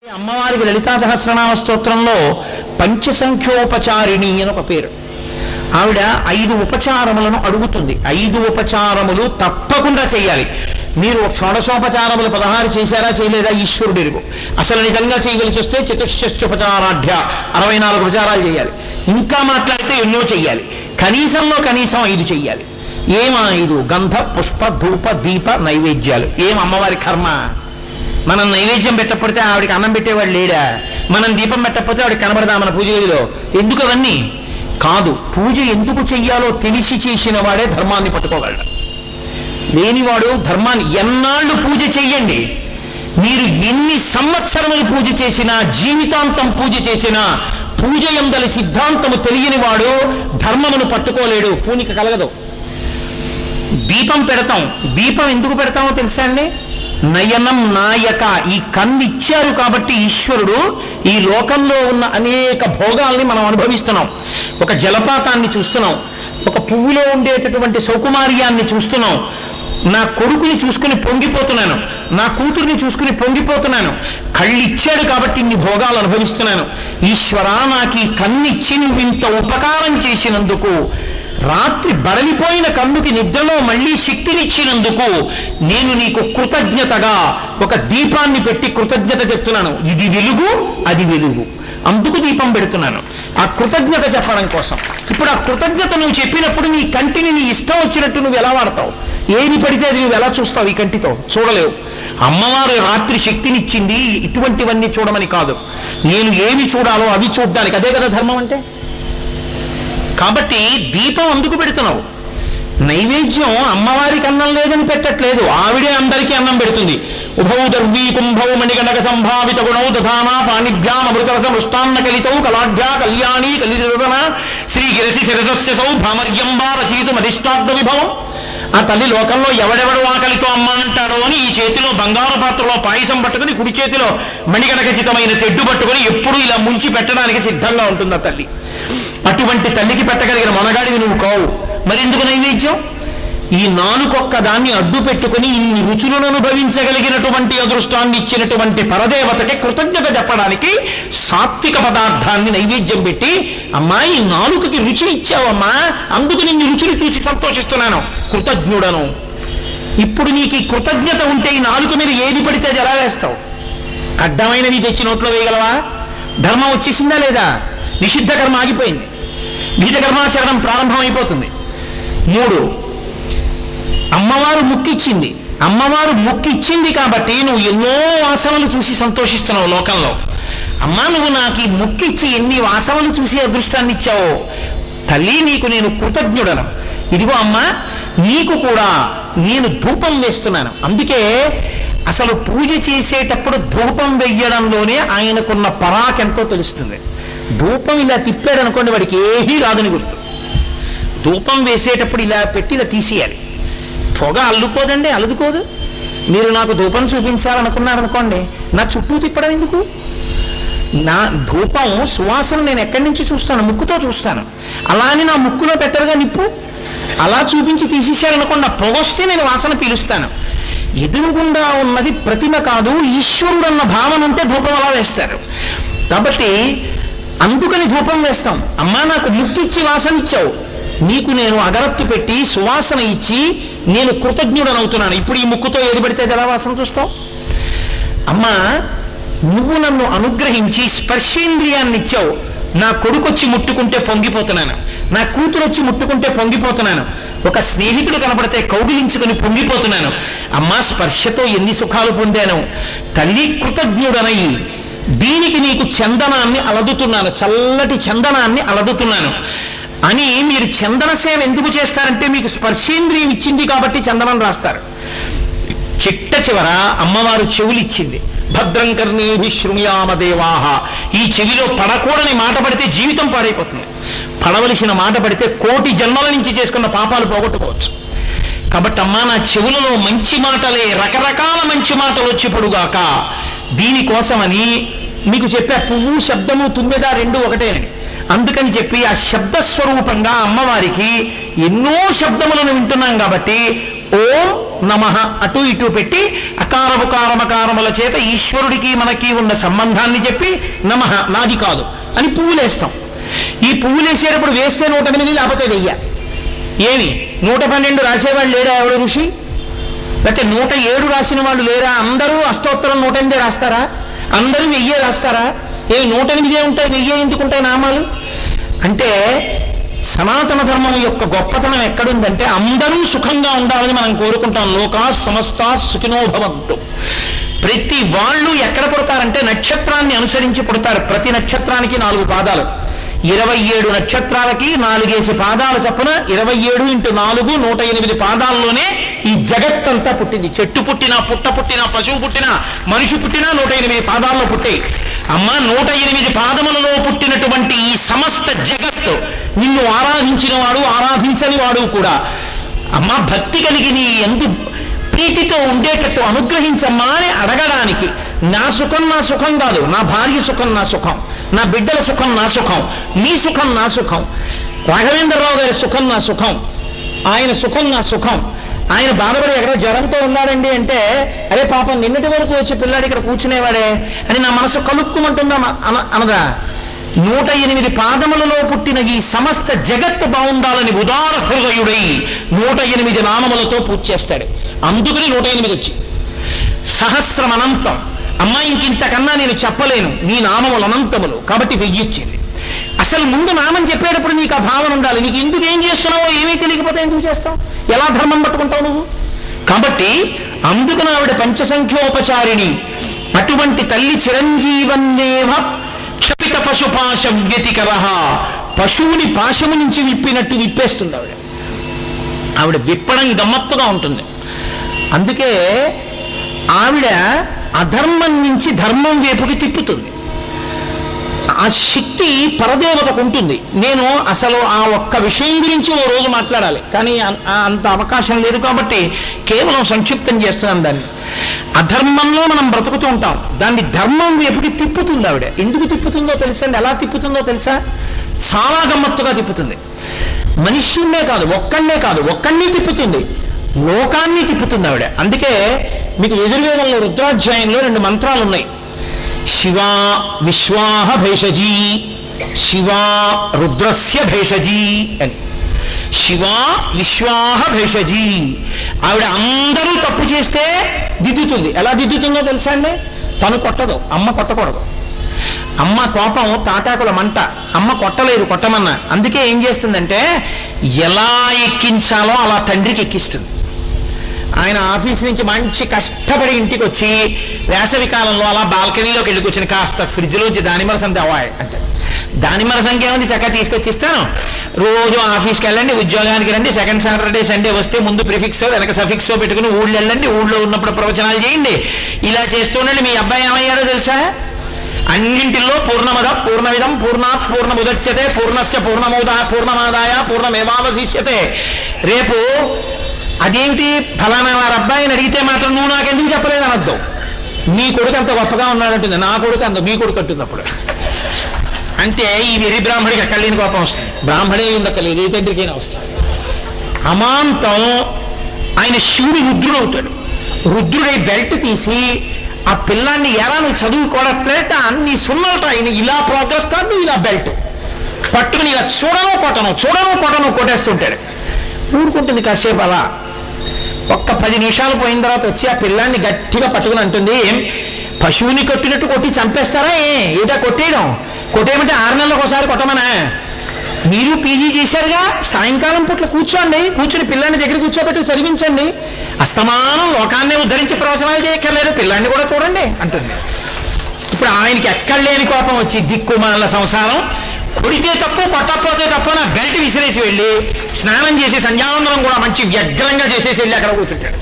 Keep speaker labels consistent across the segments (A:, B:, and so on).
A: అమ్మవారికి లలితా సహస్రనామ స్తోత్రంలో పంచసంఖ్యోపచారిణి అని ఒక పేరు ఆవిడ ఐదు ఉపచారములను అడుగుతుంది ఐదు ఉపచారములు తప్పకుండా చేయాలి మీరు షోడశోపచారములు పదహారు చేశారా చేయలేదా ఈశ్వరుడు ఎరుగు అసలు నిజంగా చేయవలసి వస్తే చతుష్షోపచారాఢ్య అరవై నాలుగు ఉపచారాలు చేయాలి ఇంకా మాట్లాడితే ఎన్నో చెయ్యాలి కనీసంలో కనీసం ఐదు చెయ్యాలి ఏం ఆ ఐదు గంధ పుష్ప ధూప దీప నైవేద్యాలు ఏం అమ్మవారి కర్మ మనం నైవేద్యం పెట్టకపోతే ఆవిడకి అన్నం పెట్టేవాడు లేడా మనం దీపం పెట్టకపోతే ఆవిడకి కనబడదా మన పూజ గదిలో ఎందుకు అవన్నీ కాదు పూజ ఎందుకు చెయ్యాలో తెలిసి చేసిన వాడే ధర్మాన్ని పట్టుకోగలడు లేనివాడు ధర్మాన్ని ఎన్నాళ్ళు పూజ చెయ్యండి మీరు ఎన్ని సంవత్సరములు పూజ చేసినా జీవితాంతం పూజ చేసినా పూజ ఎందలి సిద్ధాంతము తెలియని వాడు ధర్మమును పట్టుకోలేడు పూనిక కలగదు దీపం పెడతాం దీపం ఎందుకు పెడతామో తెలుసా అండి నయనం నాయక ఈ కన్ను ఇచ్చారు కాబట్టి ఈశ్వరుడు ఈ లోకంలో ఉన్న అనేక భోగాల్ని మనం అనుభవిస్తున్నాం ఒక జలపాతాన్ని చూస్తున్నాం ఒక పువ్వులో ఉండేటటువంటి సౌకుమార్యాన్ని చూస్తున్నాం నా కొడుకుని చూసుకుని పొంగిపోతున్నాను నా కూతుర్ని చూసుకుని పొంగిపోతున్నాను కళ్ళు ఇచ్చాడు కాబట్టి ఇన్ని భోగాలు అనుభవిస్తున్నాను ఈశ్వరా నాకు ఈ కన్నిచ్చి నువ్వు ఇంత ఉపకారం చేసినందుకు రాత్రి బడలిపోయిన కన్నుకి నిద్రలో మళ్ళీ శక్తినిచ్చినందుకు నేను నీకు కృతజ్ఞతగా ఒక దీపాన్ని పెట్టి కృతజ్ఞత చెప్తున్నాను ఇది వెలుగు అది వెలుగు అందుకు దీపం పెడుతున్నాను ఆ కృతజ్ఞత చెప్పడం కోసం ఇప్పుడు ఆ కృతజ్ఞత నువ్వు చెప్పినప్పుడు నీ కంటిని నీ ఇష్టం వచ్చినట్టు నువ్వు ఎలా వాడతావు ఏది పడితే అది నువ్వు ఎలా చూస్తావు ఈ కంటితో చూడలేవు అమ్మవారు రాత్రి శక్తినిచ్చింది ఇటువంటివన్నీ చూడమని కాదు నేను ఏమి చూడాలో అవి చూడడానికి అదే కదా ధర్మం అంటే కాబట్టి దీపం అందుకు పెడుతున్నావు నైవేద్యం అమ్మవారికి అన్నం లేదని పెట్టట్లేదు ఆవిడే అందరికీ అన్నం పెడుతుంది ఉభౌ దర్వీ కుంభౌ మణిగణక సంభావిత గుణౌ దధానా పాణిభ్యాం అమృతరస మృష్టాన్న కలితౌ కలాఢ్యా కళ్యాణి కలిరసన శ్రీ గిరసి శిరసస్యసౌ భామర్యంబా రచయిత మధిష్టార్థ విభవం ఆ తల్లి లోకంలో ఎవడెవడు ఆకలితో అమ్మ అంటాడో అని ఈ చేతిలో బంగారు పాత్రలో పాయసం పట్టుకుని కుడి చేతిలో మణిగణకచితమైన తెడ్డు పట్టుకుని ఎప్పుడు ఇలా ముంచి పెట్టడానికి సిద్ధంగా ఉంటుంది ఆ తల్లి అటువంటి తల్లికి పెట్టగలిగిన మొనగాడివి నువ్వు కావు మరెందుకు నైవేద్యం ఈ నాలుకొక్క దాన్ని అడ్డు పెట్టుకుని ఇన్ని రుచులను అనుభవించగలిగినటువంటి అదృష్టాన్ని ఇచ్చినటువంటి పరదేవతకి కృతజ్ఞత చెప్పడానికి సాత్విక పదార్థాన్ని నైవేద్యం పెట్టి అమ్మా ఈ నాలుకకి రుచిని ఇచ్చావమ్మా అందుకు నిన్ను రుచిని చూసి సంతోషిస్తున్నాను కృతజ్ఞుడను ఇప్పుడు నీకు ఈ కృతజ్ఞత ఉంటే ఈ నాలుక మీద ఏది పడితే అది ఎలా వేస్తావు అడ్డమైనవి తెచ్చి నోట్లో వేయగలవా ధర్మం వచ్చేసిందా లేదా నిషిద్ధ కర్మ ఆగిపోయింది గీత కర్మాచరణం ప్రారంభమైపోతుంది మూడు అమ్మవారు ముక్కిచ్చింది అమ్మవారు ముక్కిచ్చింది కాబట్టి నువ్వు ఎన్నో వాసనలు చూసి సంతోషిస్తున్నావు లోకంలో అమ్మా నువ్వు నాకు ఈ ముక్కిచ్చి ఎన్ని వాసనలు చూసి అదృష్టాన్ని ఇచ్చావో తల్లి నీకు నేను కృతజ్ఞుడను ఇదిగో అమ్మా నీకు కూడా నేను ధూపం వేస్తున్నాను అందుకే అసలు పూజ చేసేటప్పుడు ధూపం వెయ్యడంలోనే ఆయనకున్న పరాకెంతో తెలుస్తుంది ధూపం ఇలా తిప్పాడు అనుకోండి వాడికి ఏమీ రాదని గుర్తు ధూపం వేసేటప్పుడు ఇలా పెట్టి ఇలా తీసేయాలి పొగ అల్లుకోదండి అల్లుకోదు మీరు నాకు ధూపం చూపించాలనుకున్నారనుకోండి నా చుట్టూ తిప్పడం ఎందుకు నా ధూపం సువాసన నేను ఎక్కడి నుంచి చూస్తాను ముక్కుతో చూస్తాను అలా అని నా ముక్కులో పెట్టరుగా నిప్పు అలా చూపించి తీసేశారనుకోండి నా పొగ వస్తే నేను వాసన పీలుస్తాను ఎదురుగుండా ఉన్నది ప్రతిమ కాదు ఈశ్వరుడు అన్న భావన ఉంటే ధూపం అలా వేస్తారు కాబట్టి అందుకని ధూపం వేస్తాం అమ్మా నాకు ముక్కిచ్చి వాసన ఇచ్చావు నీకు నేను అగరత్తు పెట్టి సువాసన ఇచ్చి నేను కృతజ్ఞుడనవుతున్నాను ఇప్పుడు ఈ ముక్కుతో ఏది పడితే అది ఎలా వాసన చూస్తావు అమ్మా నువ్వు నన్ను అనుగ్రహించి స్పర్శేంద్రియాన్ని ఇచ్చావు నా కొడుకు వచ్చి ముట్టుకుంటే పొంగిపోతున్నాను నా కూతురు వచ్చి ముట్టుకుంటే పొంగిపోతున్నాను ఒక స్నేహితుడు కనపడితే కౌగిలించుకొని పొంగిపోతున్నాను అమ్మా స్పర్శతో ఎన్ని సుఖాలు పొందాను తల్లి కృతజ్ఞుడనై దీనికి నీకు చందనాన్ని అలదుతున్నాను చల్లటి చందనాన్ని అలదుతున్నాను అని మీరు చందన సేవ ఎందుకు చేస్తారంటే మీకు స్పర్శేంద్రియం ఇచ్చింది కాబట్టి చందనం రాస్తారు చిట్ట చివర అమ్మవారు చెవులు ఇచ్చింది భద్రం కర్ణీభి శృణుయామ దేవాహ ఈ చెవిలో పడకూడని మాట పడితే జీవితం పాడైపోతుంది పడవలసిన మాట పడితే కోటి జన్మల నుంచి చేసుకున్న పాపాలు పోగొట్టుకోవచ్చు కాబట్టి అమ్మా నా చెవులలో మంచి మాటలే రకరకాల మంచి మాటలు వచ్చి పడుగాక దీనికోసమని మీకు చెప్పే పువ్వు శబ్దము తుమ్మెద రెండు ఒకటేనని అందుకని చెప్పి ఆ శబ్ద స్వరూపంగా అమ్మవారికి ఎన్నో శబ్దములను వింటున్నాం కాబట్టి ఓం నమ అటు ఇటు పెట్టి అకారముకారమకారముల చేత ఈశ్వరుడికి మనకి ఉన్న సంబంధాన్ని చెప్పి నమ నాది కాదు అని పువ్వులు వేస్తాం ఈ పువ్వులు వేసేటప్పుడు వేస్తే నూట ఎనిమిది లేకపోతే వెయ్య ఏమి నూట పన్నెండు రాసేవాళ్ళు లేరా ఎవడు ఋషి లేకపోతే నూట ఏడు రాసిన వాళ్ళు లేరా అందరూ అష్టోత్తరం నూట ఎనిమిది రాస్తారా అందరూ వెయ్యే రాస్తారా ఏ నూట ఎనిమిదే ఉంటాయి వెయ్యే ఎందుకు ఉంటాయి నామాలు అంటే సనాతన ధర్మం యొక్క గొప్పతనం ఎక్కడుందంటే అందరూ సుఖంగా ఉండాలని మనం కోరుకుంటాం లోకా సమస్త సుఖినో భవంతు ప్రతి వాళ్ళు ఎక్కడ పుడతారంటే నక్షత్రాన్ని అనుసరించి పుడతారు ప్రతి నక్షత్రానికి నాలుగు పాదాలు ఇరవై ఏడు నక్షత్రాలకి నాలుగేసి పాదాల చప్పున ఇరవై ఏడు ఇంటూ నాలుగు నూట ఎనిమిది పాదాల్లోనే ఈ జగత్తంతా పుట్టింది చెట్టు పుట్టినా పుట్ట పుట్టినా పశువు పుట్టినా మనిషి పుట్టినా నూట ఎనిమిది పాదాల్లో పుట్టాయి అమ్మ నూట ఎనిమిది పాదములలో పుట్టినటువంటి ఈ సమస్త జగత్తు నిన్ను ఆరాధించిన వాడు ఆరాధించని వాడు కూడా అమ్మ భక్తి కలిగి నీ ఎందు ప్రీతితో ఉండేటట్టు అనుగ్రహించమ్మా అని అడగడానికి నా సుఖం నా సుఖం కాదు నా భార్య సుఖం నా సుఖం నా బిడ్డల సుఖం నా సుఖం నీ సుఖం నా సుఖం రాఘవేంద్రరావు గారి సుఖం నా సుఖం ఆయన సుఖం నా సుఖం ఆయన బాధపడి ఎక్కడో జ్వరంతో ఉన్నాడండి అంటే అరే పాపం నిన్నటి వరకు వచ్చి పిల్లాడు ఇక్కడ కూర్చునేవాడే అని నా మనసు కలుక్కుమంటుందా అన- అనదా నూట ఎనిమిది పాదములలో పుట్టిన ఈ సమస్త జగత్తు బాగుండాలని ఉదార హృదయుడై నూట ఎనిమిది నామములతో పూజ చేస్తాడు అందుకని నూట ఎనిమిది వచ్చి సహస్రం అనంతం అమ్మా ఇంకింతకన్నా నేను చెప్పలేను నీ నామములు అనంతములు కాబట్టి వెయ్యొచ్చింది అసలు ముందు నామం చెప్పేటప్పుడు నీకు ఆ భావన ఉండాలి నీకు ఎందుకు ఏం చేస్తున్నావో ఏమీ తెలియకపోతే ఎందుకు చేస్తావు ఎలా ధర్మం పట్టుకుంటావు నువ్వు కాబట్టి అందుకు ఆవిడ పంచసంఖ్యోపచారిణి అటువంటి తల్లి చిరంజీవన్నేవ క్షపిత పశుపాశ వ్యతికర పశువుని పాశము నుంచి విప్పినట్టు విప్పేస్తుంది ఆవిడ ఆవిడ విప్పడం గమ్మత్తుగా ఉంటుంది అందుకే ఆవిడ అధర్మం నుంచి ధర్మం వైపుకి తిప్పుతుంది ఆ శక్తి పరదేవతకు ఉంటుంది నేను అసలు ఆ ఒక్క విషయం గురించి ఓ రోజు మాట్లాడాలి కానీ అన్- ఆ అంత అవకాశం లేదు కాబట్టి కేవలం సంక్షిప్తం చేస్తున్నాను దాన్ని అధర్మంలో మనం బ్రతుకుతూ ఉంటాం దాన్ని ధర్మం వైపుకి తిప్పుతుంది ఆవిడ ఎందుకు తిప్పుతుందో తెలుసా అండి ఎలా తిప్పుతుందో తెలుసా చాలా గమ్మత్తుగా తిప్పుతుంది మనుష్యున్నే కాదు ఒక్కడే కాదు ఒక్కడిని తిప్పుతుంది లోకాన్ని తిప్పుతుంది ఆవిడ అందుకే మీకు యజుర్వేదంలో రుద్రాధ్యాయంలో రెండు మంత్రాలు ఉన్నాయి శివా విశ్వాహ భేషజీ శివా రుద్రస్య భేషజీ అని శివా విశ్వాహ భేషజీ ఆవిడ అందరూ తప్పు చేస్తే దిద్దుతుంది ఎలా దిద్దుతుందో తెలుసా అండి తను కొట్టదు అమ్మ కొట్టకూడదు అమ్మ కోపం తాటాకుల మంట అమ్మ కొట్టలేదు కొట్టమన్నా అందుకే ఏం చేస్తుందంటే ఎలా ఎక్కించాలో అలా తండ్రికి ఎక్కిస్తుంది ఆయన ఆఫీస్ నుంచి మంచి కష్టపడి ఇంటికి వచ్చి వేసవి కాలంలో అలా బాల్కనీలోకి వెళ్ళి కూర్చుని కాస్త ఫ్రిడ్జ్లోంచి దానిమ్మల సంతి అవాయ్ అంటే దానిమ్మల సంఖ్య ఏముంది చక్కగా తీసుకొచ్చి ఇస్తాను రోజు ఆఫీస్కి వెళ్ళండి ఉద్యోగానికి రండి సెకండ్ సాటర్డే సండే వస్తే ముందు ప్రిఫిక్స్ వెనక సఫిక్స్ పెట్టుకుని ఊళ్ళో వెళ్ళండి ఊళ్ళో ఉన్నప్పుడు ప్రవచనాలు చేయండి ఇలా చేస్తుండండి మీ అబ్బాయి ఏమయ్యాడో తెలుసా అన్నింటిలో పూర్ణమద పూర్ణమిదం పూర్ణాత్ పూర్ణముదచ్యతే పూర్ణస్య పూర్ణమోద పూర్ణమాదాయ పూర్ణమేవావశిష్యతే రేపు అదేంటి ఫలానా వారి అబ్బాయిని అడిగితే మాత్రం నువ్వు నాకెందుకు చెప్పలేదు అనొద్దు నీ కొడుకు అంత గొప్పగా ఉన్నాడంటుంది నా కొడుకు అంత మీ కొడుకు అంటుంది అప్పుడు అంటే ఈ వెరి బ్రాహ్మడికి అక్కడ లేని కోపం వస్తుంది బ్రాహ్మడే ఉండక్కర్లేదు ఏ తండ్రికైనా వస్తుంది అమాంతం ఆయన శివుడు రుద్రుడు అవుతాడు రుద్రుడై బెల్ట్ తీసి ఆ పిల్లాన్ని ఎలా నువ్వు చదువుకోవట్లేట అన్ని సున్నలట ఆయన ఇలా ప్రోగ్రెస్ కార్డు ఇలా బెల్ట్ పట్టుకుని ఇలా చూడను కొట్టను చూడను కొట్టను కొట్టేస్తుంటాడు ఊరుకుంటుంది కాసేపు అలా ఒక్క పది నిమిషాలు పోయిన తర్వాత వచ్చి ఆ పిల్లాన్ని గట్టిగా పట్టుకుని అంటుంది ఏం పశువుని కొట్టినట్టు కొట్టి చంపేస్తారా ఏ ఏటా కొట్టేయడం కొట్టేయమంటే ఆరు నెలలకు ఒకసారి కొట్టమనా మీరు పీజీ చేశారుగా సాయంకాలం పూట్ల కూర్చోండి కూర్చుని పిల్లాన్ని దగ్గర కూర్చోబెట్టి చదివించండి అస్తమానం లోకాన్నే ఉద్ధరించి ప్రవచనాలు చేయక్కర్లేదు పిల్లాన్ని కూడా చూడండి అంటుంది ఇప్పుడు ఆయనకి ఎక్కడ లేని కోపం వచ్చి దిక్కుమాల సంసారం కొడితే తప్పు కొట్టకపోతే తప్పు నా బెల్ట్ విసిరేసి వెళ్ళి స్నానం చేసి సంధ్యావందనం కూడా మంచి వ్యగ్రంగా చేసేసి వెళ్ళి అక్కడ కూర్చుంటాడు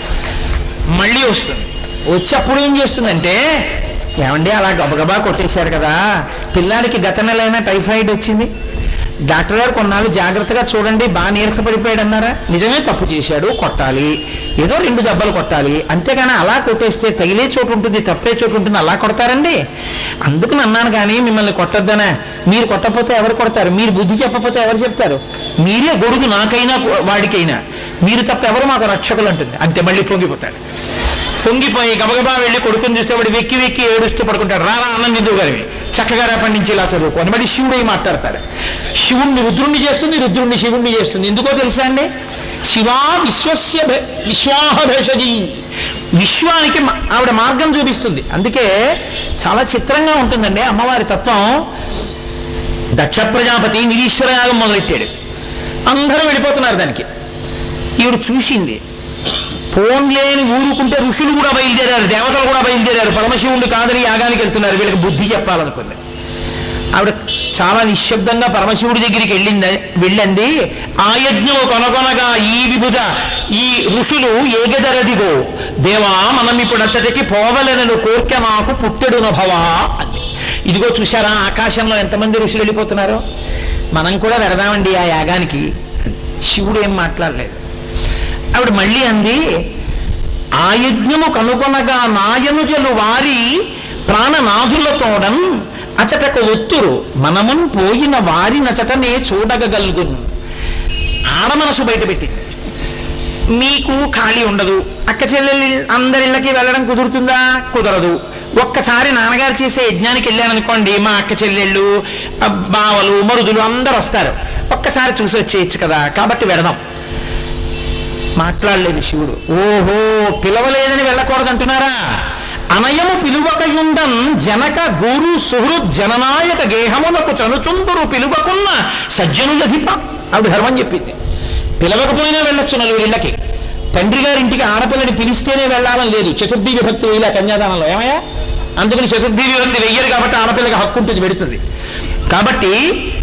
A: మళ్ళీ వస్తుంది వచ్చి అప్పుడు ఏం చేస్తుందంటే ఏమండి అలా గబగబా కొట్టేశారు కదా పిల్లాడికి గత నెలైనా టైఫాయిడ్ వచ్చింది డాక్టర్ గారు కొన్నాళ్ళు జాగ్రత్తగా చూడండి బాగా నీరసపడిపోయాడు అన్నారా నిజమే తప్పు చేశాడు కొట్టాలి ఏదో రెండు దెబ్బలు కొట్టాలి అంతేగాని అలా కొట్టేస్తే తగిలే చోటు ఉంటుంది తప్పే చోటు ఉంటుంది అలా కొడతారండి అందుకు అన్నాను కానీ మిమ్మల్ని కొట్టొద్దనా మీరు కొట్టకపోతే ఎవరు కొడతారు మీరు బుద్ధి చెప్పకపోతే ఎవరు చెప్తారు మీరే గొడుగు నాకైనా వాడికైనా మీరు తప్ప ఎవరు మాకు రక్షకులు అంటుంది అంతే మళ్ళీ పొంగిపోతాడు పొంగిపోయి గబగబా వెళ్ళి కొడుకుని చూస్తే వాడు వెక్కి వెక్కి ఏడుస్తూ పడుకుంటాడు రారా అన్నం నిద్దు గారివి చక్కగా రేపటి నుంచి ఇలా చదువుకోని మళ్ళీ శివుడు అయి మాట్లాడతాడు శివుణ్ణి రుద్రుణ్ణి చేస్తుంది రుద్రుణ్ణి శివుణ్ణి చేస్తుంది ఎందుకో తెలుసా అండి శివా విశ్వస్య భే- విశ్వాహ భేషజీ విశ్వానికి మ- ఆవిడ మార్గం చూపిస్తుంది అందుకే చాలా చిత్రంగా ఉంటుందండి అమ్మవారి తత్వం దక్ష ప్రజాపతి నిరీశ్వర యాగం మొదలెట్టాడు అందరూ వెళ్ళిపోతున్నారు దానికి ఈవిడ చూసింది పోన్లేని ఊరుకుంటే ఋషులు కూడా బయలుదేరారు దేవతలు కూడా బయలుదేరారు పరమశివుడు కాదని యాగానికి వెళ్తున్నారు వీళ్ళకి బుద్ధి చెప్పాలనుకుంది ఆవిడ చాలా నిశ్శబ్దంగా పరమశివుడి దగ్గరికి వెళ్ళింది వెళ్ళండి ఆ యజ్ఞము కొనకొనగా ఈ విభుజ ఈ ఋషులు ఏగదరదిగో దేవా మనం ఇప్పుడు అచ్చటికి పోవలనను కోర్కె మాకు పుట్టెడు నభవా అంది ఇదిగో చూసారా ఆకాశంలో ఎంతమంది ఋషులు వెళ్ళిపోతున్నారో మనం కూడా వెడదామండి ఆ యాగానికి శివుడు ఏం మాట్లాడలేదు ఆవిడ మళ్ళీ అంది ఆ యజ్ఞము కనుగొనగా నాయనుజలు వారి ప్రాణనాథులతోడం అచటకు ఒత్తురు మనమున్ పోయిన వారి నచటనే చూడగలుగును ఆడ మనసు బయటపెట్టింది మీకు ఖాళీ ఉండదు అక్క చెల్లెలు అందరిళ్ళకి వెళ్ళడం కుదురుతుందా కుదరదు ఒక్కసారి నాన్నగారు చేసే యజ్ఞానికి వెళ్ళాననుకోండి మా అక్క చెల్లెళ్ళు ఆ బావలు మరుదులు అందరు వస్తారు ఒక్కసారి చూసి వచ్చేయచ్చు కదా కాబట్టి వెడదాం మాట్లాడలేదు శివుడు ఓహో పిలవలేదని వెళ్ళకూడదు అంటున్నారా అనయము పిలువకయుండన్ జనక గురు సుహృద్ జననాయక గేహమునకు చనుచుందురు పిలువకున్న సజ్జనులధిప ఆవిడ ధర్మం చెప్పింది పిలవకపోయినా వెళ్ళొచ్చు నలుగురు ఇళ్ళకి తండ్రి గారి ఇంటికి ఆడపిల్లని పిలిస్తేనే వెళ్ళాలని లేదు చతుర్థి విభక్తి వేయలే కన్యాదానంలో ఏమయ్యా అందుకని చతుర్థి విభక్తి వెయ్యరు కాబట్టి ఆడపిల్లకి హక్కు ఉంటుంది పెడుతుంది కాబట్టి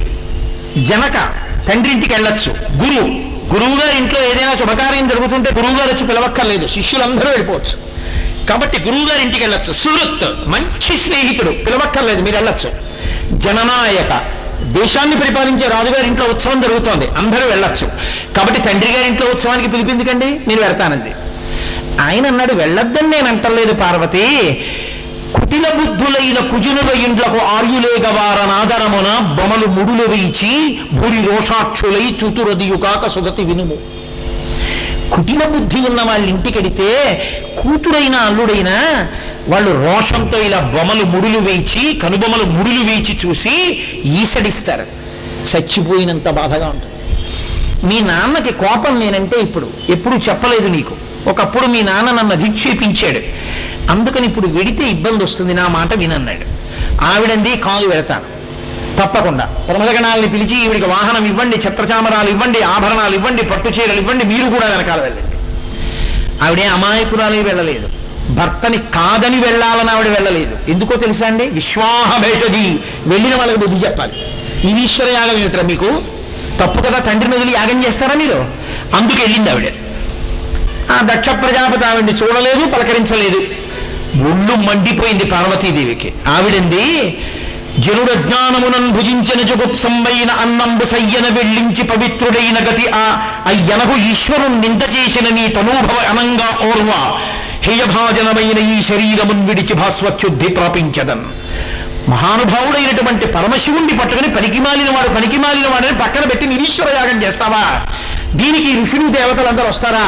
A: జనక తండ్రి ఇంటికి వెళ్ళొచ్చు గురువు గురువు గారి ఇంట్లో ఏదైనా శుభకార్యం జరుగుతుంటే గురువు గారు వచ్చి పిలవక్కర్లేదు శిష్యులందరూ వెళ్ళిపోవచ్చు కాబట్టి గురువు గారి ఇంటికి వెళ్ళొచ్చు సుహృత్ మంచి స్నేహితుడు పిలవక్కర్లేదు మీరు వెళ్ళొచ్చు జననాయక దేశాన్ని పరిపాలించే రాజుగారి ఇంట్లో ఉత్సవం జరుగుతోంది అందరూ వెళ్ళొచ్చు కాబట్టి తండ్రి గారి ఇంట్లో ఉత్సవానికి పిలిపిందుకండి నేను వెళ్తానంది ఆయన అన్నాడు వెళ్ళొద్దని నేను అంటలేదు పార్వతి కుటిల బుద్ధులైన కుజునుల ఇండ్లకు ఆర్యులేగవారనాదరమున బొమలు ముడులు వేయిచి భుడి రోషాక్షులై చుతురదియుకాక సుగతి వినుము కుటిల బుద్ధి ఉన్న వాళ్ళ ఇంటికెడితే కూతురైన అల్లుడైనా వాళ్ళు రోషంతో ఇలా బొమ్మలు ముడులు వేయించి కనుబొమ్మలు ముడులు వేయించి చూసి ఈసడిస్తారు చచ్చిపోయినంత బాధగా ఉంటుంది మీ నాన్నకి కోపం నేనంటే ఇప్పుడు ఎప్పుడు చెప్పలేదు నీకు ఒకప్పుడు మీ నాన్న నన్ను అధిక్షేపించాడు అందుకని ఇప్పుడు వెడితే ఇబ్బంది వస్తుంది నా మాట వినన్నాడు ఆవిడంది కాలు వెళతాను తప్పకుండా ప్రమదగణాలని పిలిచి ఈవిడికి వాహనం ఇవ్వండి ఛత్రచామరాలు ఇవ్వండి ఆభరణాలు ఇవ్వండి పట్టు చీరలు ఇవ్వండి మీరు కూడా వెనకాల వెళ్ళండి ఆవిడే అమాయకురాలే వెళ్ళలేదు భర్తని కాదని వెళ్ళాలని ఆవిడ వెళ్ళలేదు ఎందుకో తెలుసా అండి విశ్వాహ భేషది వెళ్ళిన వాళ్ళకి బుద్ధి చెప్పాలి నిరీశ్వర యాగం ఏమిట్రా మీకు తప్పు కదా తండ్రిని వదిలి యాగం చేస్తారా మీరు అందుకు వెళ్ళింది ఆవిడ ఆ దక్ష ప్రజాపతి ఆవిడ్ని చూడలేదు పలకరించలేదు ఒళ్ళు మండిపోయింది పార్వతీదేవికి ఆవిడంది జనుడ జ్ఞానమునన్ భుజించిన జగుప్సంబైన అన్నంబు సయ్యన వెళ్ళించి పవిత్రుడైన గతి ఆ అయ్యనకు ఈశ్వరుని నింద చేసిన నీ తనూభవ అనంగా ఓర్వ హేయభాజనమైన ఈ శరీరమున్ విడిచి భాస్వచ్యుద్ధి ప్రాపించదన్ మహానుభావుడైనటువంటి పరమశివుణ్ణి పట్టుకుని పనికిమాలిన వాడు పనికిమాలిన వాడని పక్కన పెట్టి నిరీశ్వర యాగం చేస్తావా దీనికి ఋషులు దేవతలందరూ వస్తారా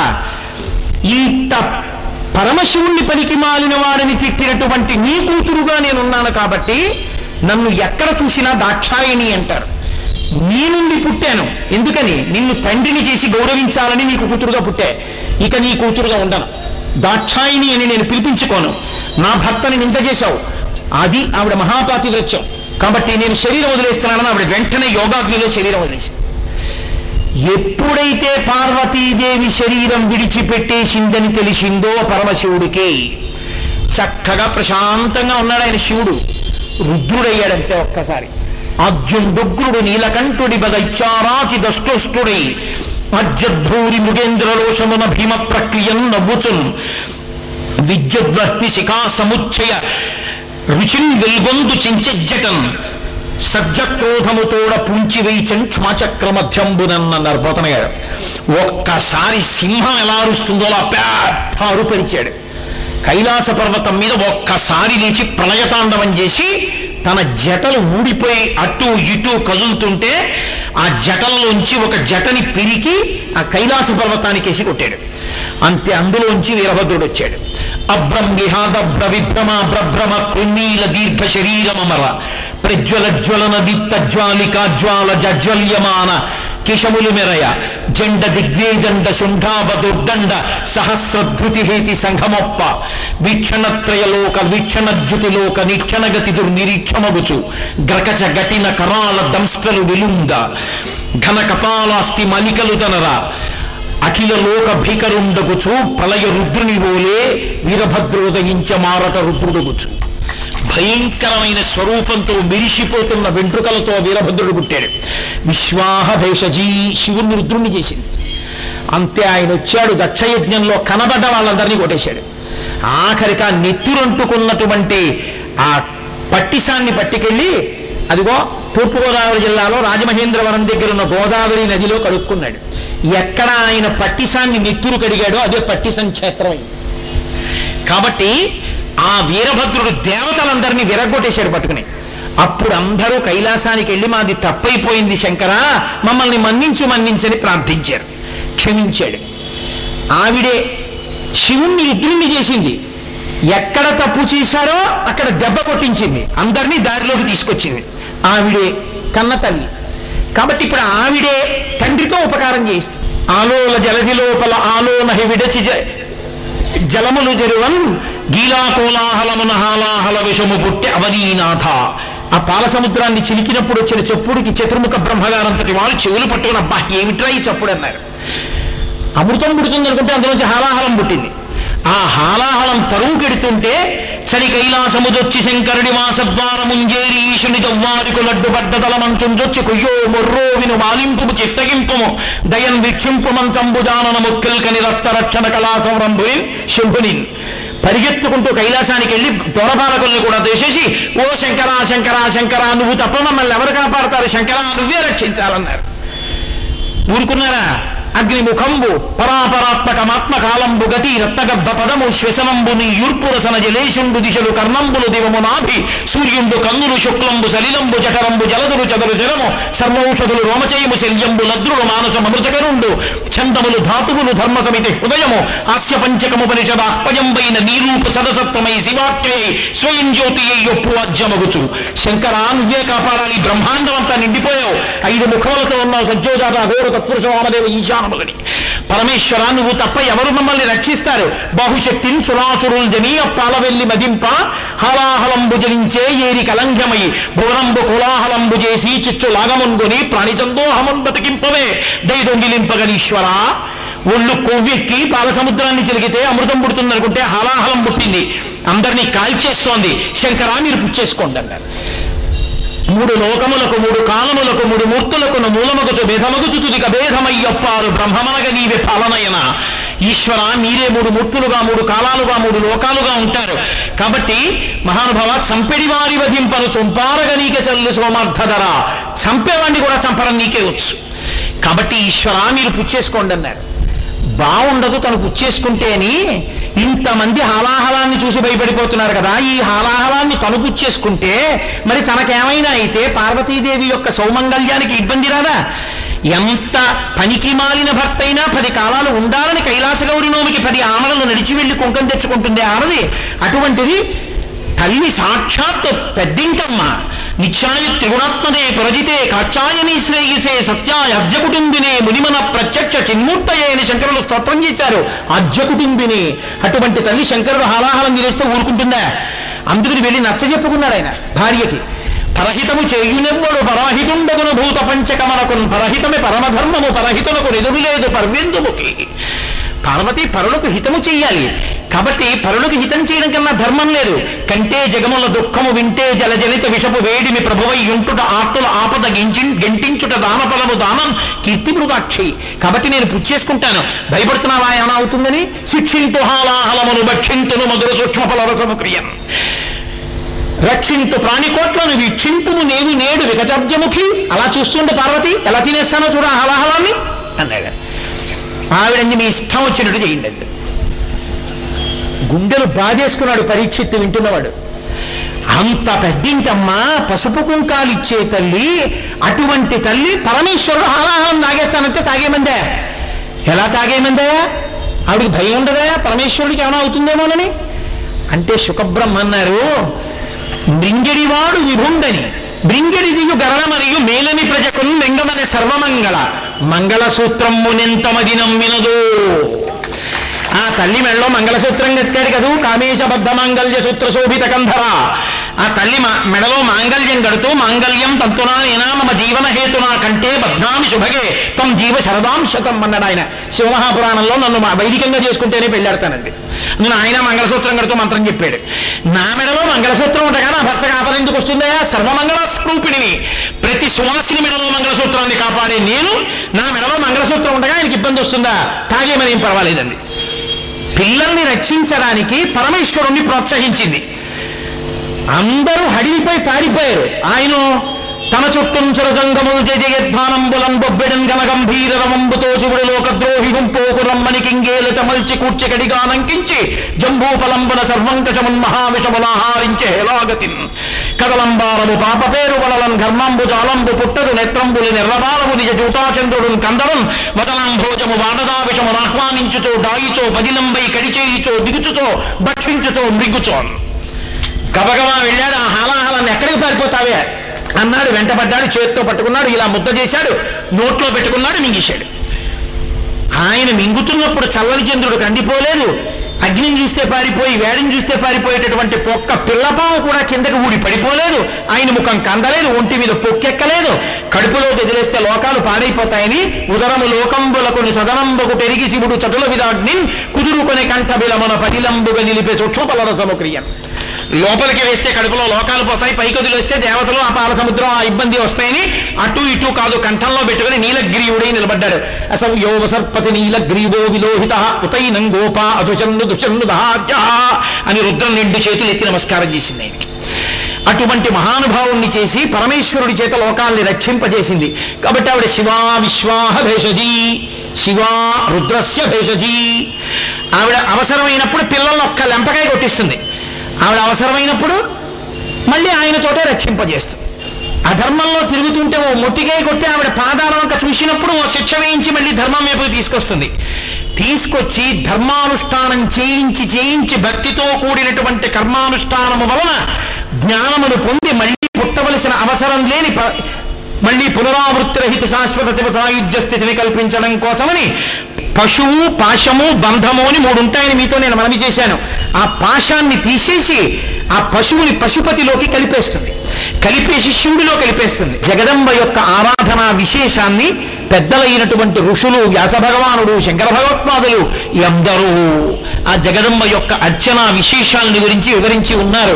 A: ఇంత పరమశివుణ్ణి పనికి మాలిన వాడిని తిట్టినటువంటి నీ కూతురుగా నేనున్నాను కాబట్టి నన్ను ఎక్కడ చూసినా దాక్షాయణి అంటారు నీ నుండి పుట్టాను ఎందుకని నిన్ను తండ్రిని చేసి గౌరవించాలని నీకు కూతురుగా పుట్టే ఇక నీ కూతురుగా ఉండను దాక్షాయిని అని నేను పిలిపించుకోను నా భర్తని నింద చేశావు అది ఆవిడ మహాపాతివ్రత్యం కాబట్టి నేను శరీరం వదిలేస్తున్నానని ఆవిడ వెంటనే యోగాగ్నిలో శరీరం వదిలేసింది ఎప్పుడైతే పార్వతీదేవి శరీరం విడిచిపెట్టేసిందని తెలిసిందో పరమశివుడికి చక్కగా ప్రశాంతంగా ఉన్నాడు ఆయన శివుడు రుద్రుడయ్యాడంతే ఒక్కసారి అర్జునుడుగ్రుడు నీలకంఠుడి బదైచారాచి దష్టోష్టుడై అజ్జద్భూరి మృగేంద్రలోషమున భీమ ప్రక్రియం నవ్వుచున్ విద్యుద్వహ్ని శిఖా సముచ్చయ రుచిన్ వెల్గొందు చించెజ్జటన్ సజ్జక్రోధముతోడ పుంచి వేయిచన్ క్షమాచక్ర మధ్యంబునన్నారు పోతన గారు ఒక్కసారి సింహం ఎలా అరుస్తుందో అలా పెద్ద అరుపరిచాడు కైలాస పర్వతం మీద ఒక్కసారి లేచి ప్రళయతాండవం చేసి తన జటలు ఊడిపోయి అటు ఇటు కదులుతుంటే ఆ జటలలోంచి ఒక జటని పిరికి ఆ కైలాస పర్వతానికి వేసి కొట్టాడు అంతే అందులోంచి వీరభద్రుడు వచ్చాడు అభ్రం విహాదభ్ర విభ్రమ బ్రభ్రమ కృన్నీల దీర్ఘ శరీరమమర ప్రజ్వల జ్వలన దీప్త జ్వాలిక జ్వాల జజ్వల్యమాన కిశములు మెరయ జండ దిగ్వేదండ శుంఠాబదుర్దండ సహస్రధృతి హేతి సంఘమొప్ప వీక్షణత్రయలోక వీక్షణజ్యుతిలోక నిక్షణగతి దుర్నిరీక్షమగుచు గ్రకచ గటిన కరాల దంస్ట్రలు విలుంద ఘన కపాలాస్తి మలికలు దనరా అఖిల లోక భీకరుండగుచు ప్రళయ రుద్రుని ఓలే వీరభద్రోదయించ మారట రుద్రుడుగుచు భయంకరమైన స్వరూపంతో మెరిసిపోతున్న వెంట్రుకలతో వీరభద్రుడు పుట్టాడు విశ్వాహ భేషజీ శివుణ్ణి రుద్రుణ్ణి చేసింది అంతే ఆయన వచ్చాడు దక్షయజ్ఞంలో కనబడ్డ వాళ్ళందరినీ కొట్టేశాడు ఆఖరికి ఆ నెత్తురంటుకున్నటువంటి ఆ పట్టిసాన్ని పట్టుకెళ్ళి అదిగో తూర్పుగోదావరి జిల్లాలో రాజమహేంద్రవరం దగ్గర ఉన్న గోదావరి నదిలో కడుక్కున్నాడు ఎక్కడ ఆయన పట్టిసాన్ని నెత్తురు కడిగాడో అదే పట్టిసం క్షేత్రం అయింది కాబట్టి ఆ వీరభద్రుడు దేవతలందరినీ విరగొట్టేశాడు పట్టుకుని అప్పుడు అందరూ కైలాసానికి వెళ్ళి మాది తప్పైపోయింది శంకర మమ్మల్ని మన్నించు మన్నించని ప్రార్థించారు క్షమించాడు ఆవిడే శివుణ్ణి రుద్రుణ్ణి చేసింది ఎక్కడ తప్పు చేశారో అక్కడ దెబ్బ కొట్టించింది అందరినీ దారిలోకి తీసుకొచ్చింది ఆవిడే కన్న తల్లి కాబట్టి ఇప్పుడు ఆవిడే తండ్రితో ఉపకారం చేస్తుంది ఆలోల జలధి లోపల ఆలోనహి విడచి జ- జలములు జరువన్ గీలాకోలాహలమున హాలాహల విషము పుట్టి అవనీనాథ ఆ పాల సముద్రాన్ని చిలికినప్పుడు వచ్చిన చెప్పుడికి చతుర్ముఖ బ్రహ్మగారంతటి వాళ్ళు చెవులు పట్టుకుని అబ్బా ఏమిట్రా ఈ చప్పుడు అన్నారు అమృతం పుడుతుంది అనుకుంటే అందులోంచి హాలాహలం పుట్టింది ఆ హాలాహలం తరువు కెడుతుంటే చలి కైలాసముదొచ్చి శంకరుడి మాసద్వారముంజేరి ఈశుని దవ్వారికు లడ్డు బడ్డదల మంచుంజొచ్చి కొయ్యో మొర్రో విను మాలింపు చిత్తగింపుము దయన్ వీక్షింపు మంచంబు జానన ముక్కిల్కని రక్త రక్షణ కళా సంరంభుని శంభునిన్ పరిగెత్తుకుంటూ కైలాసానికి వెళ్ళి దొరపాలకుల్ని కూడా దేశేసి ఓ శంకరా శంకరా శంకరా నువ్వు తప్ప మమ్మల్ని ఎవరు కాపాడతారు శంకరా నువ్వే రక్షించాలన్నారు ఊరుకున్నారా అగ్నిముఖంబు పరాపరాత్మకమాత్మ కాలంబు గతి రత్నగర్భ పదము శ్వసనంబు నీ యూర్పురసన జలేశుండు దిశలు కర్ణంబులు దివము నాభి సూర్యుండు కన్నులు శుక్లంబు సలిలంబు జఠరంబు జలదులు చదరు జలము సర్వౌషధులు రోమచయము శల్యంబు లద్రుడు మానస మమృతకరుండు ఛందములు ధాతువులు ధర్మ సమితి హృదయము హాస్య పంచకము పరిషదాహ్వయంబైన నీరూప సదసత్వమై శివాఖ్యై స్వయం జ్యోతి యొప్పు అజ్యమగుచు శంకరా నువ్వే కాపాడాలి బ్రహ్మాండం అంతా నిండిపోయావు ఐదు ముఖములతో ఉన్నావు సజ్జోజాత అఘోర తత్పురుష వామదేవ ఈశానములని పరమేశ్వర నువ్వు తప్ప ఎవరు మమ్మల్ని రక్షిస్తారు బహుశక్తిని సురాసురుల్ జనీయ పాలవెల్లి మదింప హలాహలంబు జనించే ఏరి కలంఘమై భువనంబు కోలాహలంబు చేసి చిచ్చు లాగమున్గొని ప్రాణిచందోహమున్ బతికింపవే దయదొంగిలింపగనీశ్వరా ఒళ్ళు కొవ్వెక్కి పాలసముద్రాన్ని చిలిగితే అమృతం పుడుతుంది అనుకుంటే హలాహలం పుట్టింది అందరినీ కాల్చేస్తోంది శంకరా మీరు పుచ్చేసుకోండి అన్నారు మూడు లోకములకు మూడు కాలములకు మూడు మూర్తులకు మూలమగుచు భేదమగుచు తుదిక భేదమయ్యప్పారు బ్రహ్మమనగ నీవే పాలనయన ఈశ్వర మీరే మూడు మూర్తులుగా మూడు కాలాలుగా మూడు లోకాలుగా ఉంటారు కాబట్టి మహానుభావ చంపెడి వారి వధింపను చొంపారగ నీక చల్లు సోమార్థధర చంపేవాడిని కూడా చంపడం నీకే వచ్చు కాబట్టి ఈశ్వర మీరు పుచ్చేసుకోండి అన్నారు బాగుండదు తను పుచ్చేసుకుంటే అని ఇంతమంది హాలాహలాన్ని చూసి భయపడిపోతున్నారు కదా ఈ హాలాహలాన్ని తను పుచ్చేసుకుంటే మరి తనకేమైనా అయితే పార్వతీదేవి యొక్క సౌమంగళ్యానికి ఇబ్బంది రాదా ఎంత పనికి మాలిన భర్త అయినా పది కాలాలు ఉండాలని కైలాస గౌరి నోమికి పది ఆమలను నడిచి వెళ్ళి కుంకం తెచ్చుకుంటుంది ఆడది అటువంటిది తల్లి సాక్షాత్ పెద్దింకమ్మ నిత్యాయ త్రిగుణాత్మదే పురజితే కాచాయని శ్రేయసే సత్యాయ అద్య కుటుంబినే మునిమన ప్రత్యక్ష చిన్మూర్తయే అని శంకరులు స్తోత్రం చేశారు అద్య కుటుంబిని అటువంటి తల్లి శంకరుడు హాలాహలం చేస్తే ఊరుకుంటుందా అందుకని వెళ్ళి నచ్చ చెప్పుకున్నారు ఆయన భార్యకి పరహితము చేయునెవ్వడు పరహితుండగును భూత పంచకమనకున్ పరహితమే పరమధర్మము పరహితునకు నిదుడు లేదు పర్వెందుముకి పార్వతి పరులకు హితము చెయ్యాలి కాబట్టి పరులకు హితం చేయడం కన్నా ధర్మం లేదు కంటే జగముల దుఃఖము వింటే జలజలిత విషపు వేడిని ప్రభువై ఉంటుట ఆర్తుల ఆపద గెంచి గెంటించుట దానపదము దానం కీర్తిమృగాక్షి కాబట్టి నేను పుచ్చేసుకుంటాను భయపడుతున్నావా ఏమైనా అవుతుందని శిక్షింతు హాలాహలమును భక్షింతును మధుర సూక్ష్మ ఫలరసము క్రియం రక్షింతు ప్రాణికోట్లను వీక్షింపుము నేవి నేడు వికచబ్జముఖి అలా చూస్తుండే పార్వతి ఎలా తినేస్తానో చూడ హలాహలాన్ని అన్నాడు ఆవిడంది మీ ఇష్టం వచ్చినట్టు చేయండి గుండెలు బాధేసుకున్నాడు పరీక్షిత్తు వింటున్నవాడు అంత పెద్దింటమ్మా పసుపు కుంకాలు ఇచ్చే తల్లి అటువంటి తల్లి పరమేశ్వరుడు హాలాహలం తాగేస్తానంటే తాగేమందే ఎలా తాగేమందే ఆవిడకి భయం ఉండదా పరమేశ్వరుడికి ఏమైనా అవుతుందేమోనని అంటే శుకబ్రహ్మ అన్నారు మృంగిడివాడు విభుండని మృంగిడి దిగు గరళ మరియు మేలని ప్రజకును లింగమనే సర్వమంగళ మంగళసూత్రమునెంతమది నమ్మినదో ఆ తల్లి మెళ్ళలో మంగళసూత్రం కట్టాడు కదూ కామేశబద్ధ మాంగళ్య సూత్ర శోభిత కంధర ఆ తల్లి మా- మెడలో మాంగళ్యం కడుతూ మాంగళ్యం తంతునా నేనా మమ జీవన హేతునా కంటే బద్నామి శుభగే తం జీవ శరదాం శతం అన్నాడు ఆయన శివమహాపురాణంలో నన్ను మా- వైదికంగా చేసుకుంటేనే పెళ్ళాడతానండి నేను ఆయన మంగళసూత్రం కడుతూ మంత్రం చెప్పాడు నా మెడలో మంగళసూత్రం ఉండగా నా భర్త కాపల ఎందుకు వస్తుందా సర్వమంగళ స్వరూపిణిని ప్రతి సువాసిని మెడలో మంగళసూత్రాన్ని కాపాడే నేను నా మెడలో మంగళసూత్రం ఉండగా ఆయనకి ఇబ్బంది వస్తుందా తాగేమని ఏం పర్వాలేదండి పిల్లల్ని రక్షించడానికి పరమేశ్వరుణ్ణి ప్రోత్సహించింది అందరూ హడిలిపోయి పారిపోయారు ఆయన తన చుట్టూ చురజంగములు జయధ్వానంబులం బొబ్బెడం గల గంభీర రమంబుతో చివుడు లోకద్రోహి గుంపోకు రమ్మని కింగేల తమల్చి కూర్చి కడిగానంకించి జంబూపలంబున సర్వంకచమున్ మహావిషములాహారించే హేలాగతిన్ కదలంబారము పాప పేరు వలలం ఘర్మంబు జాలంబు పుట్టడు నేత్రంబులి నిర్వబాలము నిజ జూటాచంద్రుడు కందరం వదలాంభోజము వాడదావిషము ఆహ్వానించుచో డాయిచో పదిలంబై కడిచేయిచో దిగుచుచో భక్షించుచో మృగుచో గబగబా వెళ్ళాడు ఆ హాలాహలాన్ని ఎక్కడికి పారిపోతావే అన్నాడు వెంటపడ్డాడు చేతితో పట్టుకున్నాడు ఇలా ముద్ద చేశాడు నోట్లో పెట్టుకున్నాడు మింగేశాడు ఆయన మింగుతున్నప్పుడు చల్లని చంద్రుడు కందిపోలేదు అగ్నిని చూస్తే పారిపోయి వేడిని చూస్తే పారిపోయేటటువంటి పొక్క పిల్లపాము కూడా కిందకి ఊడి పడిపోలేదు ఆయన ముఖం కందలేదు ఒంటి మీద పొక్కెక్కలేదు కడుపులోకి ఎదిలేస్తే లోకాలు పాడైపోతాయని ఉదరము లోకంబులకుని సదనంబకు పెరిగి శివుడు చటుల విదాగ్ని కుదురుకొని కంఠబిలమున పదిలంబుగా నిలిపే సూక్ష్మపలన సమక్రియన్ లోపలికి వేస్తే కడుపులో లోకాలు పోతాయి పైకి వదిలేస్తే దేవతలు ఆ పాల సముద్రం ఆ ఇబ్బంది వస్తాయని అటు ఇటు కాదు కంఠంలో పెట్టుకుని నీలగ్రీవుడై నిలబడ్డాడు అసలు యోవ సర్పతి నీలగ్రీవో విలోహిత ఉతైనం గోపా అధుచన్ను దుచన్ను దహార్య అని రుద్రం రెండు చేతులు ఎత్తి నమస్కారం చేసింది ఆయనకి అటువంటి మహానుభావుణ్ణి చేసి పరమేశ్వరుడి చేత లోకాల్ని రక్షింపజేసింది కాబట్టి ఆవిడ శివా విశ్వాహ భేషజీ శివా రుద్రస్య భేషజీ ఆవిడ అవసరమైనప్పుడు పిల్లల్ని ఒక్క లెంపకాయ కొట్టిస్తుంది ఆవిడ అవసరమైనప్పుడు మళ్ళీ ఆయనతోటే రక్షింపజేస్తుంది అధర్మంలో తిరుగుతుంటే ఓ మొట్టికాయ కొట్టి ఆవిడ పాదాల వంక చూసినప్పుడు ఓ శిక్ష వేయించి మళ్ళీ ధర్మం వైపు తీసుకొస్తుంది తీసుకొచ్చి ధర్మానుష్ఠానం చేయించి చేయించి భక్తితో కూడినటువంటి కర్మానుష్ఠానము వలన జ్ఞానమును పొంది మళ్ళీ పుట్టవలసిన అవసరం లేని ప- మళ్ళీ పునరావృత్తి రహిత శాశ్వత శివ సాయుధ్య స్థితిని కల్పించడం కోసమని పశువు పాశము బంధము అని మూడు ఉంటాయని మీతో నేను మనవి చేశాను ఆ పాశాన్ని తీసేసి ఆ పశువుని పశుపతిలోకి కలిపేస్తుంది కలిపేసి శివుడిలో కలిపేస్తుంది జగదంబ యొక్క ఆరాధన విశేషాన్ని పెద్దలైనటువంటి ఋషులు వ్యాస భగవానుడు శంకర భగవత్పాదులు ఎందరూ ఆ జగదంబ యొక్క అర్చన విశేషాలని గురించి వివరించి ఉన్నారు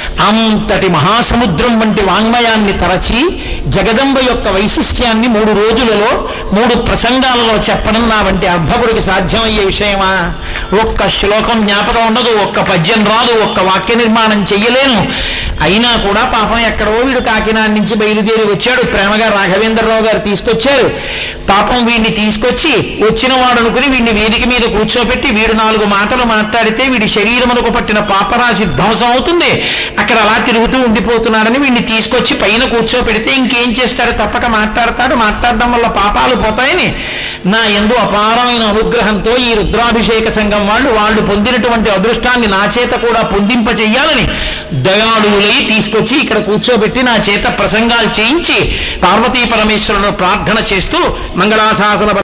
A: అంతటి మహాసముద్రం వంటి వాంగ్మయాన్ని తరచి జగదంబ యొక్క వైశిష్ట్యాన్ని మూడు రోజులలో మూడు ప్రసంగాలలో చెప్పడం నా వంటి అర్భకుడికి సాధ్యమయ్యే విషయమా ఒక్క శ్లోకం జ్ఞాపకం ఉండదు ఒక్క పద్యం రాదు ఒక్క వాక్య నిర్మాణం చెయ్యలేను అయినా కూడా పాపం ఎక్కడో వీడు కాకినాడ నుంచి బయలుదేరి వచ్చాడు ప్రేమగా రాఘవేంద్రరావు గారు తీసుకొచ్చారు పాపం వీడిని తీసుకొచ్చి వచ్చిన వాడు అనుకుని వీడిని వేదిక మీద కూర్చోబెట్టి వీడు నాలుగు మాటలు మాట్లాడితే వీడి శరీరమునకు పట్టిన పాపరాశి ధ్వంసం అవుతుంది అక్కడ అలా తిరుగుతూ ఉండిపోతున్నాడని వీడిని తీసుకొచ్చి పైన కూర్చోపెడితే ఇంకేం చేస్తాడు తప్పక మాట్లాడతాడు మాట్లాడడం వల్ల పాపాలు పోతాయని నా ఎందు అపారమైన అనుగ్రహంతో ఈ రుద్రాభిషేక సంఘం వాళ్ళు వాళ్ళు పొందినటువంటి అదృష్టాన్ని నా చేత కూడా పొందింప చెయ్యాలని దయాళువులై తీసుకొచ్చి ఇక్కడ కూర్చోబెట్టి నా చేత ప్రసంగాలు చేయించి పార్వతీ పరమేశ్వరుడు ప్రార్థన చేస్తూ మంగళాశాసన